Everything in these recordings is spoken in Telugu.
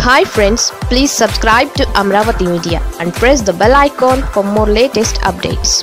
hi friends please subscribe to Amaravati media and press the bell icon for more latest updates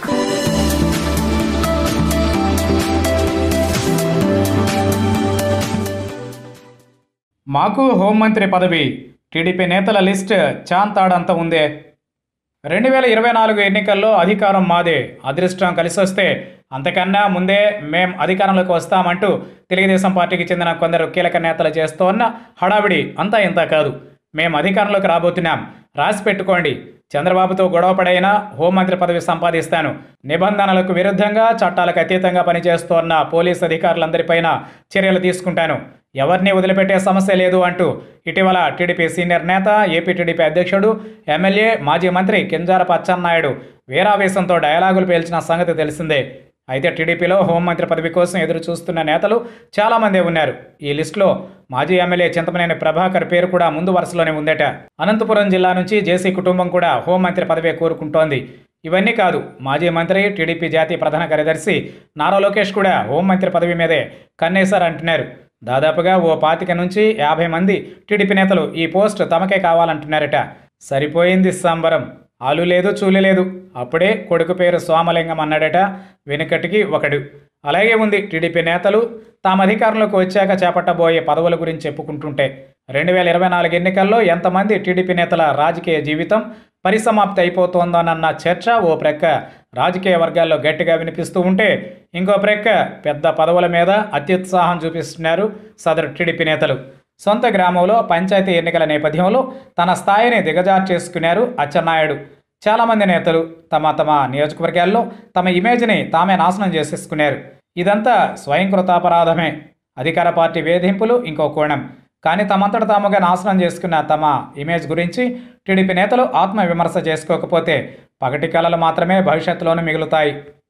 మాకు హోంమంత్రి పదవి టీడీపీ నేతల లిస్ట్ చాంతాడంత ఉందే రెండు వేల ఇరవై నాలుగు ఎన్నికల్లో అధికారం మాదే అదృష్టం కలిసి వస్తే అంతకన్నా ముందే మేం అధికారంలోకి వస్తామంటూ తెలుగుదేశం పార్టీకి చెందిన కొందరు కీలక నేతలు చేస్తోన్న హడావిడి అంతా ఇంత కాదు మేం అధికారంలోకి రాబోతున్నాం రాసి పెట్టుకోండి చంద్రబాబుతో గొడవపడైనా హోంమంత్రి పదవి సంపాదిస్తాను నిబంధనలకు విరుద్ధంగా చట్టాలకు అతీతంగా పనిచేస్తోన్న పోలీస్ అధికారులందరిపైన చర్యలు తీసుకుంటాను ఎవరిని వదిలిపెట్టే సమస్య లేదు అంటూ ఇటీవల టీడీపీ సీనియర్ నేత ఏపీ టీడీపీ అధ్యక్షుడు ఎమ్మెల్యే మాజీ మంత్రి కింజారపు అచ్చెన్నాయుడు వీరావేశంతో డయలాగులు పేల్చిన సంగతి తెలిసిందే అయితే టీడీపీలో హోంమంత్రి పదవి కోసం ఎదురు చూస్తున్న నేతలు చాలామందే ఉన్నారు ఈ లిస్టులో మాజీ ఎమ్మెల్యే చింతమనేని ప్రభాకర్ పేరు కూడా ముందు వరుసలోనే ఉందట అనంతపురం జిల్లా నుంచి జేసీ కుటుంబం కూడా హోంమంత్రి పదవి కోరుకుంటోంది ఇవన్నీ కాదు మాజీ మంత్రి టీడీపీ జాతీయ ప్రధాన కార్యదర్శి నారా లోకేష్ కూడా హోంమంత్రి పదవి మీదే కన్నేశారంటున్నారు దాదాపుగా ఓ పాతిక నుంచి యాభై మంది టీడీపీ నేతలు ఈ పోస్ట్ తమకే కావాలంటున్నారట సరిపోయింది సంబరం ఆలు లేదు చూలు లేదు అప్పుడే కొడుకు పేరు సోమలింగం అన్నాడట వెనుకటికి ఒకడు అలాగే ఉంది టీడీపీ నేతలు తాము అధికారంలోకి వచ్చాక చేపట్టబోయే పదవుల గురించి చెప్పుకుంటుంటే రెండు వేల ఇరవై నాలుగు ఎన్నికల్లో ఎంతమంది టీడీపీ నేతల రాజకీయ జీవితం పరిసమాప్తి అయిపోతోందోనన్న చర్చ ఓ ప్రక్క రాజకీయ వర్గాల్లో గట్టిగా వినిపిస్తూ ఉంటే ఇంకో ప్రక్క పెద్ద పదవుల మీద అత్యుత్సాహం చూపిస్తున్నారు సదరు టీడీపీ నేతలు సొంత గ్రామంలో పంచాయతీ ఎన్నికల నేపథ్యంలో తన స్థాయిని దిగజార్చేసుకున్నారు అచ్చెన్నాయుడు చాలామంది నేతలు తమ తమ నియోజకవర్గాల్లో తమ ఇమేజ్ని తామే నాశనం చేసేసుకున్నారు ఇదంతా స్వయంకృతాపరాధమే అధికార పార్టీ వేధింపులు ఇంకో కోణం కానీ తమంతట తాముగా నాశనం చేసుకున్న తమ ఇమేజ్ గురించి టీడీపీ నేతలు ఆత్మవిమర్శ చేసుకోకపోతే పగటి కళలు మాత్రమే భవిష్యత్తులోనూ మిగులుతాయి